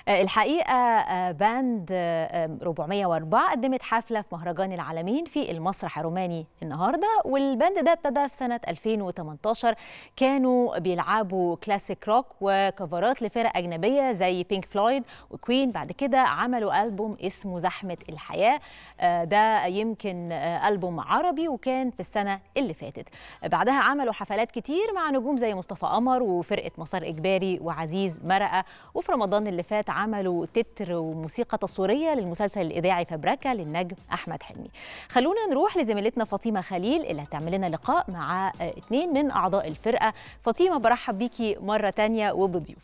الحقيقة باند 404 قدمت حفلة في مهرجان العالمين في المسرح الروماني النهاردة والباند ده ابتدى في سنة 2018 كانوا بيلعبوا كلاسيك روك وكفرات لفرق أجنبية زي بينك فلويد وكوين بعد كده عملوا ألبوم اسمه زحمة الحياة ده يمكن ألبوم عربي وكان في السنة اللي فاتت بعدها عملوا حفلات كتير مع نجوم زي مصطفى قمر وفرقة مسار إجباري وعزيز مرقة وفي رمضان اللي فات عملوا تتر وموسيقى تصويريه للمسلسل الاذاعي فبركه للنجم احمد حلمي خلونا نروح لزميلتنا فاطمه خليل اللي هتعمل لنا لقاء مع اثنين من اعضاء الفرقه فاطمه برحب بيكي مره تانية وبضيوفك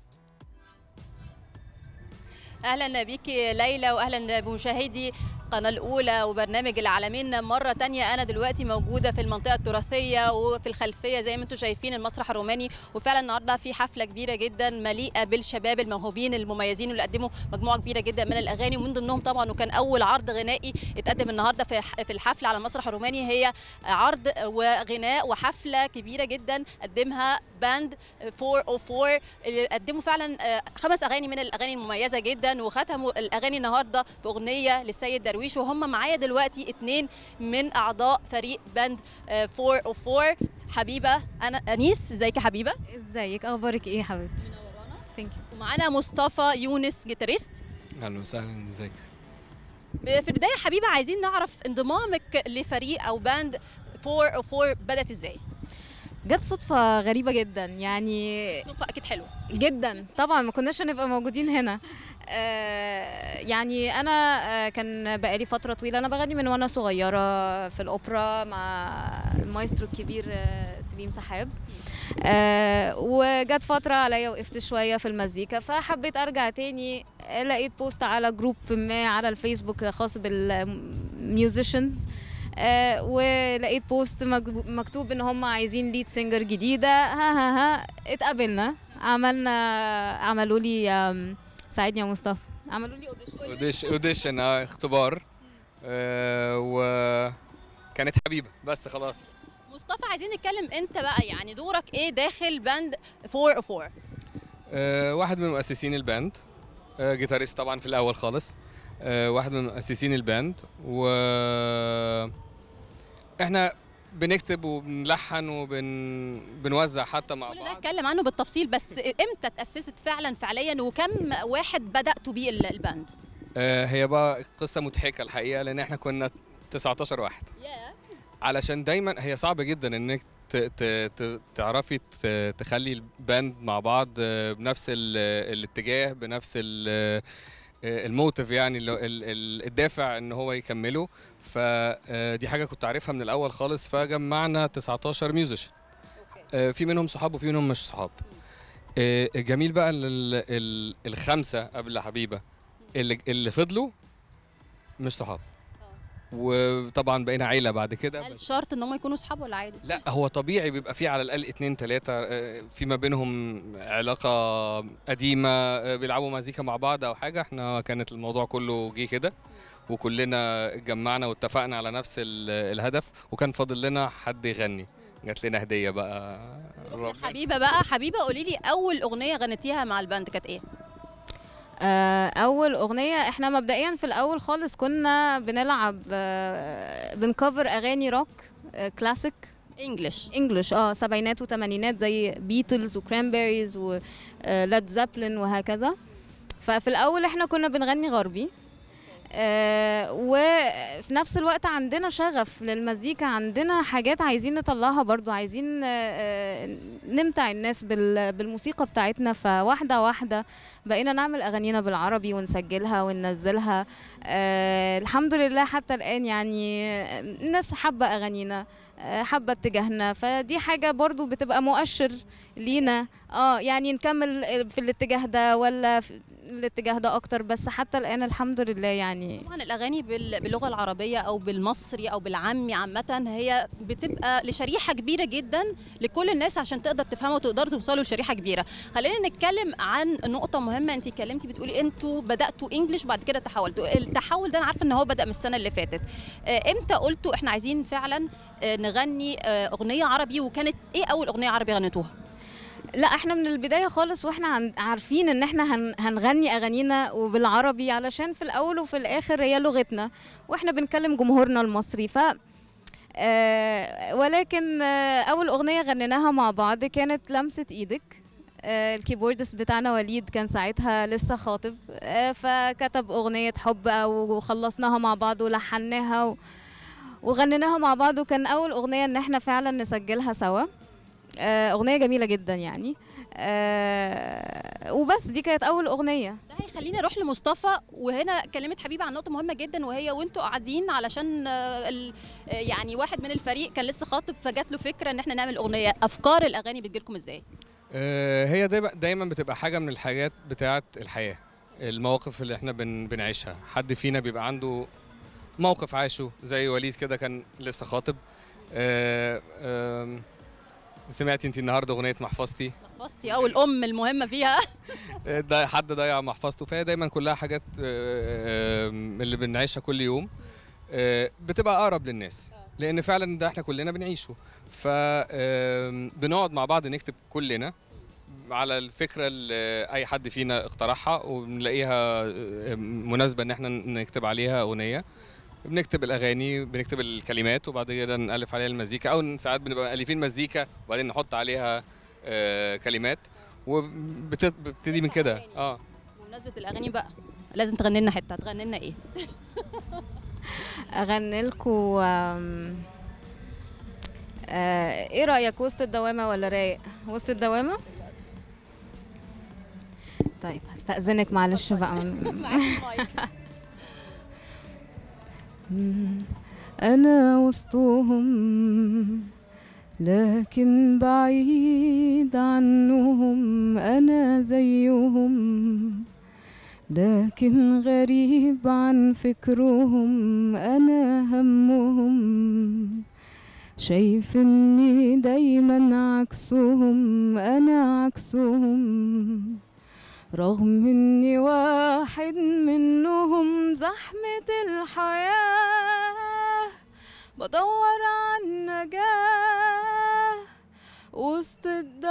اهلا بيكي ليلى واهلا بمشاهدي القناة الأولى وبرنامج العالمين مرة تانية أنا دلوقتي موجودة في المنطقة التراثية وفي الخلفية زي ما أنتم شايفين المسرح الروماني وفعلا النهاردة في حفلة كبيرة جدا مليئة بالشباب الموهوبين المميزين واللي قدموا مجموعة كبيرة جدا من الأغاني ومن ضمنهم طبعا وكان أول عرض غنائي اتقدم النهاردة في في الحفلة على المسرح الروماني هي عرض وغناء وحفلة كبيرة جدا قدمها باند 404 اللي قدموا فعلا خمس أغاني من الأغاني المميزة جدا وختموا الأغاني النهاردة بأغنية للسيد درويش درويش وهم معايا دلوقتي اتنين من اعضاء فريق باند 404 حبيبه انا انيس ازيك يا حبيبه ازيك اخبارك ايه يا حبيبتي منورانا ثانك يو ومعانا مصطفى يونس جيتاريست اهلا وسهلا ازيك في البدايه حبيبه عايزين نعرف انضمامك لفريق او باند 404 بدات ازاي جت صدفة غريبة جدا يعني صدفه اكيد حلوه جدا طبعا ما كناش هنبقى موجودين هنا آه يعني انا آه كان بقالي فترة طويلة انا بغني من وانا صغيرة في الاوبرا مع المايسترو الكبير آه سليم سحاب آه وجت فترة عليا وقفت شوية في المزيكا فحبيت ارجع تاني لقيت بوست على جروب ما على الفيسبوك خاص بالميوزيشنز آه ولقيت بوست مكتوب ان هم عايزين ليد سينجر جديده ها ها ها اتقابلنا عملنا عملوا لي ساعدني يا مصطفى عملوا لي اوديشن اوديشن اه اختبار آه وكانت حبيبه بس خلاص مصطفى عايزين نتكلم انت بقى يعني دورك ايه داخل باند 404 آه واحد من مؤسسين الباند آه جيتاريست طبعا في الاول خالص آه واحد من مؤسسين الباند و احنا بنكتب وبنلحن وبنوزع حتى مع كل ده بعض اتكلم عنه بالتفصيل بس امتى تاسست فعلا فعليا وكم واحد بداتوا بيه الباند آه هي بقى قصه مضحكه الحقيقه لان احنا كنا 19 واحد علشان دايما هي صعب جدا انك ت- ت- ت- تعرفي ت- تخلي الباند مع بعض آه، بنفس ال- الاتجاه بنفس ال- آه، الموتيف يعني ال- ال- ال- الدافع ان هو يكمله فدي حاجه كنت عارفها من الاول خالص فجمعنا 19 ميوزيشن آه، في منهم صحاب وفي منهم مش صحاب آه، الجميل بقى ال- ال- ال- الخمسه قبل حبيبه اللي اللي فضلوا مش صحاب وطبعا بقينا عيله بعد كده هل بس شرط ان هم يكونوا صحاب ولا عادي لا هو طبيعي بيبقى فيه على الاقل اتنين تلاته آه، في ما بينهم علاقه قديمه آه، بيلعبوا مزيكا مع بعض او حاجه احنا كانت الموضوع كله جه كده وكلنا اتجمعنا واتفقنا على نفس ال- الهدف وكان فاضل لنا حد يغني جات لنا هديه بقى ربنا حبيبه بقى حبيبه قولي لي اول اغنيه غنيتيها مع الباند كانت ايه آه اول اغنيه احنا مبدئيا في الاول خالص كنا بنلعب آه بنكفر اغاني روك آه كلاسيك انجلش انجلش اه سبعينات وثمانينات زي بيتلز وكرانبيريز ولاد زابلين وهكذا ففي الاول احنا كنا بنغني غربي آه وفي نفس الوقت عندنا شغف للمزيكا عندنا حاجات عايزين نطلعها برضو عايزين آه آه، نمتع الناس بال- بالموسيقى بتاعتنا فواحدة واحدة بقينا نعمل أغانينا بالعربي ونسجلها وننزلها آه الحمد لله حتى الآن يعني آه، الناس حابة أغانينا آه، حابة اتجاهنا فدي حاجة برضو بتبقى مؤشر لينا اه يعني نكمل في الاتجاه ده ولا في الاتجاه ده اكتر بس حتى الان الحمد لله يعني طبعا الاغاني بال- باللغه العربيه او بالمصري او بالعامي عامه هي بتبقى لشريحه كبيره جدا لكل الناس عشان تقدر تفهمها وتقدروا توصلوا لشريحه كبيره خلينا نتكلم عن نقطه مهمه انت اتكلمتي بتقولي انتوا بداتوا انجلش بعد كده تحولتوا التحول ده انا عارفه ان هو بدا من السنه اللي فاتت آه، امتى قلتوا احنا عايزين فعلا آه، نغني آه، اغنيه عربي وكانت ايه اول اغنيه عربي غنيتوها لا احنا من البدايه خالص واحنا عن- عارفين ان احنا هن هنغني اغانينا وبالعربي علشان في الاول وفي الاخر هي لغتنا واحنا بنكلم جمهورنا المصري ف آه ولكن آه اول اغنيه غنيناها مع بعض كانت لمسه ايدك آه الكيبوردست بتاعنا وليد كان ساعتها لسه خاطب آه فكتب اغنيه حب وخلصناها مع بعض ولحناها و... وغنيناها مع بعض وكان اول اغنيه ان احنا فعلا نسجلها سوا آه، اغنيه جميله جدا يعني آه، وبس دي كانت اول اغنيه ده هيخليني اروح لمصطفى وهنا كلمت حبيبه عن نقطه مهمه جدا وهي وانتوا قاعدين علشان آه، ال- آه، يعني واحد من الفريق كان لسه خاطب فجات له فكره ان احنا نعمل اغنيه افكار الاغاني بتجيلكم ازاي آه، هي دايما دايما بتبقى حاجه من الحاجات بتاعه الحياه المواقف اللي احنا بن بنعيشها حد فينا بيبقى عنده موقف عاشه زي وليد كده كان لسه خاطب آه، آم، سمعتي انت النهارده اغنيه محفظتي محفظتي او الام المهمه فيها آه، ده حد ضيع محفظته فهي دايما كلها حاجات آه، آم، اللي بنعيشها كل يوم آه، بتبقى اقرب للناس لان فعلا ده احنا كلنا بنعيشه فبنقعد مع بعض نكتب كلنا على الفكره اللي اي حد فينا اقترحها وبنلاقيها آه، مناسبه ان احنا نكتب عليها اغنيه بنكتب الاغاني بنكتب الكلمات وبعد كده نالف عليها المزيكا او ساعات بنبقى مالفين مزيكا وبعدين نحط عليها آه، كلمات وبتبتدي من كده اه بمناسبه الاغاني بقى لازم تغني لنا حته هتغني لنا ايه اغني لكم ايه رايك وسط الدوامه ولا رايق وسط الدوامه طيب هستأذنك معلش بقى معاك المايك. أنا وسطهم لكن بعيد عنهم أنا زيهم لكن غريب عن فكرهم أنا همهم شايف إني دايما عكسهم أنا عكسهم رغم إني واحد منهم زحمة الحياة بدور عن نجاة وسط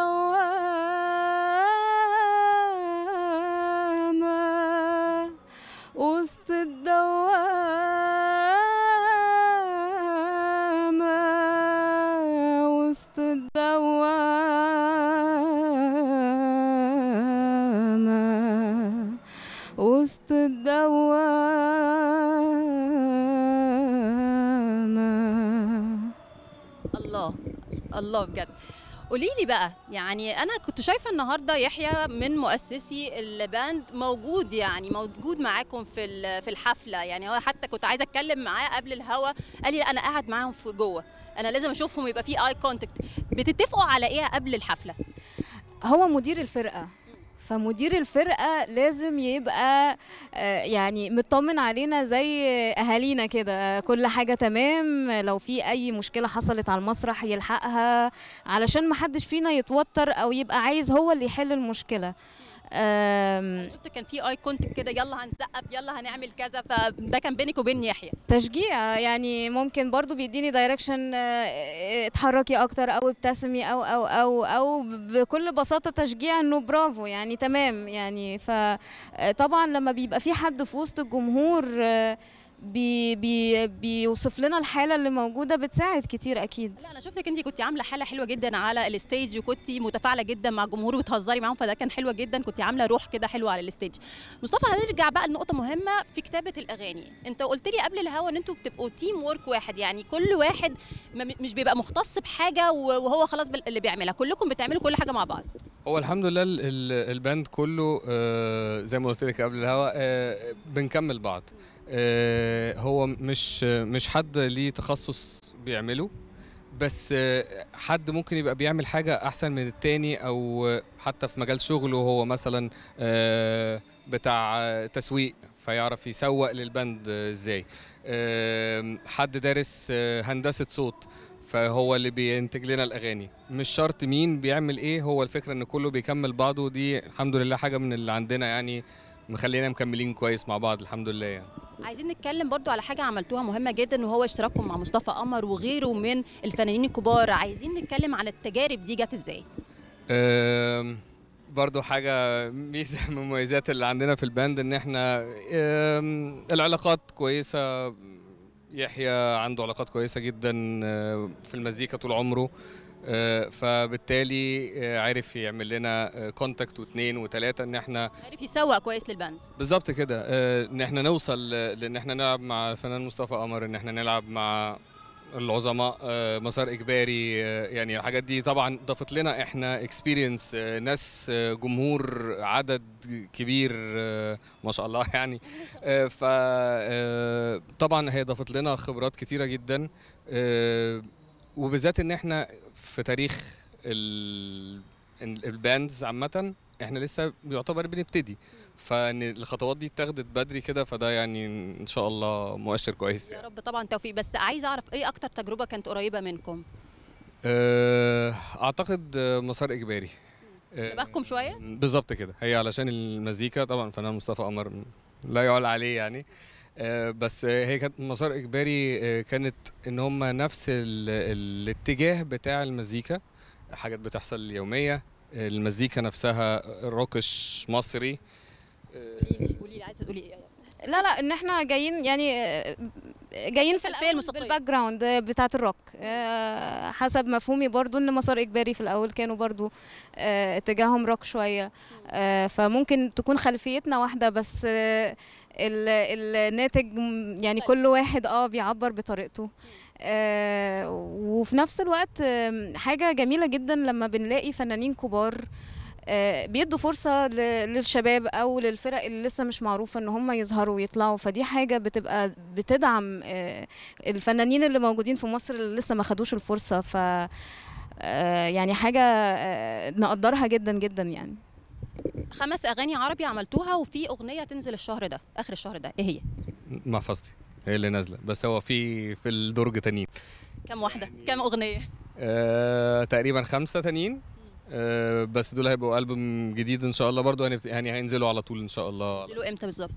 الدوامة وسط الدوامة وسط الدوامة وسط الدوامة الله الله بجد قولي لي بقى يعني انا كنت شايفه النهارده يحيى من مؤسسي الباند موجود يعني موجود معاكم في ال- في الحفله يعني هو حتى كنت عايزه اتكلم معاه قبل الهوا قال لي لا انا قاعد معاهم في جوه انا لازم اشوفهم يبقى في اي كونتاكت بتتفقوا على ايه قبل الحفله هو مدير الفرقة فمدير الفرقة لازم يبقى آه، يعني مطمن علينا زي أهالينا كده كل حاجة تمام لو في أي مشكلة حصلت على المسرح يلحقها علشان محدش فينا يتوتر أو يبقى عايز هو اللي يحل المشكلة آم، شفت كان في اي كونتاكت كده يلا هنسقف يلا هنعمل كذا فده كان بينك وبين يحيى تشجيع يعني ممكن برضو بيديني دايركشن اتحركي اكتر او ابتسمي او او او او بكل بساطه تشجيع انه برافو يعني تمام يعني فطبعا لما بيبقى في حد في وسط الجمهور آه، بي بي بيوصف لنا الحاله اللي موجوده بتساعد كتير اكيد لا انا شفتك انت كنت عامله حاله حلوه جدا على الستيج وكنت متفاعله جدا مع الجمهور وبتهزري معاهم فده كان حلوه جدا كنت عامله روح كده حلوه على الستيج مصطفى هنرجع بقى لنقطه مهمه في كتابه الاغاني انت قلت لي قبل الهوا ان انتوا بتبقوا تيم وورك واحد يعني كل واحد ما- مش بيبقى مختص بحاجه وهو خلاص بال- اللي بيعملها كلكم بتعملوا كل حاجه مع بعض هو الحمد لله ال- ال- الباند كله آه، زي ما قلت لك قبل الهوا آه، بنكمل بعض آه، هو مش مش حد ليه تخصص بيعمله بس آه، حد ممكن يبقى بيعمل حاجة أحسن من التاني أو حتى في مجال شغله هو مثلا آه، بتاع آه، تسويق فيعرف يسوق للبند آه، ازاي آه، حد دارس آه، هندسة صوت فهو اللي بينتج لنا الاغاني مش شرط مين بيعمل ايه هو الفكره ان كله بيكمل بعضه ودي الحمد لله حاجه من اللي عندنا يعني مخلينا مكملين كويس مع بعض الحمد لله يعني عايزين نتكلم برضو على حاجه عملتوها مهمه جدا وهو اشتراككم مع مصطفى قمر وغيره من الفنانين الكبار عايزين نتكلم عن التجارب دي جت ازاي أم، برضو حاجة ميزة من المميزات اللي عندنا في الباند ان احنا أم، العلاقات كويسة يحيى عنده علاقات كويسة جدا أه، في المزيكا طول عمره أه، فبالتالي أه، عرف يعمل لنا كونتاكت واثنين وثلاثة ان احنا عارف يسوق كويس للباند بالظبط كده آه، ان احنا نوصل ل- لان احنا نلعب مع الفنان مصطفى قمر ان احنا نلعب مع العظماء آه، مسار اجباري آه، يعني الحاجات دي طبعا ضافت لنا احنا اكسبيرينس ناس آه، جمهور عدد كبير آه، ما شاء الله يعني ف آه، طبعا هي ضافت لنا خبرات كتيره جدا آه، وبالذات ان احنا في تاريخ ال- الباندز عامه احنا لسه يعتبر بنبتدي فان الخطوات دي اتاخدت بدري كده فده يعني ان شاء الله مؤشر كويس يا يعني. رب طبعا توفيق بس عايز اعرف ايه اكتر تجربه كانت قريبه منكم آه، اعتقد آه، مسار اجباري آه، شبهكم شوية؟ بالظبط كده هي علشان المزيكا طبعا فنان مصطفى قمر لا يعلى عليه يعني آه، بس آه، هي كانت مسار اجباري آه، كانت ان هم نفس ال- الاتجاه بتاع المزيكا حاجات بتحصل يوميه آه، المزيكا نفسها روكش مصري آه، قولي لي قولي لي عايزه تقولي ايه لا لا ان احنا جايين يعني آه، جايين في الخلفية الاول الموسيقية. بالباك جراوند بتاعه الروك آه، حسب مفهومي برضو ان مسار اجباري في الاول كانوا برضو آه، اتجاههم روك شويه آه، فممكن تكون خلفيتنا واحده بس آه، ال- الناتج م- يعني كل واحد اه بيعبر بطريقته آه، وفي نفس الوقت آم، حاجه جميله جدا لما بنلاقي فنانين كبار آه، بيدوا فرصة ل- للشباب أو للفرق اللي لسه مش معروفة إن هم يظهروا ويطلعوا فدي حاجة بتبقى بتدعم آه، الفنانين اللي موجودين في مصر اللي لسه ما خدوش الفرصة ف آه، يعني حاجة آه، نقدرها جدا جدا يعني خمس اغاني عربي عملتوها وفي اغنيه تنزل الشهر ده اخر الشهر ده ايه هي محفظتي هي اللي نازله بس هو في في الدرج تانيين كم واحده كم اغنيه آه، تقريبا خمسه تانيين آه، بس دول هيبقوا ألبوم جديد ان شاء الله برضو هنبت- يعني هينزلوا على طول ان شاء الله نزلوا امتى بالظبط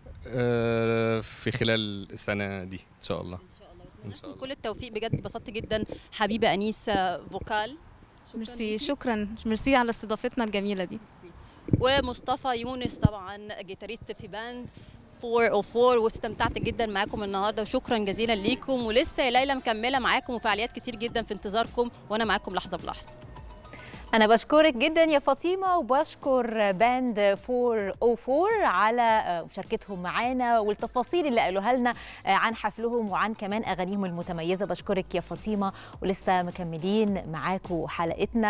آه، في خلال السنه دي ان شاء الله ان شاء الله إن شاء الله. كل التوفيق بجد اتبسطت جدا حبيبه انيسه فوكال شكراً ميرسي ليكي. شكرا ميرسي على استضافتنا الجميلة دي ومصطفى يونس طبعا جيتاريست في باند 404 واستمتعت جدا معاكم النهارده وشكرا جزيلا ليكم ولسه يا ليلى مكمله معاكم وفعاليات كتير جدا في انتظاركم وانا معاكم لحظه بلحظه أنا بشكرك جدا يا فاطمة وبشكر باند 404 على مشاركتهم معانا والتفاصيل اللي قالوها لنا عن حفلهم وعن كمان أغانيهم المتميزة بشكرك يا فاطمة ولسه مكملين معاكم حلقتنا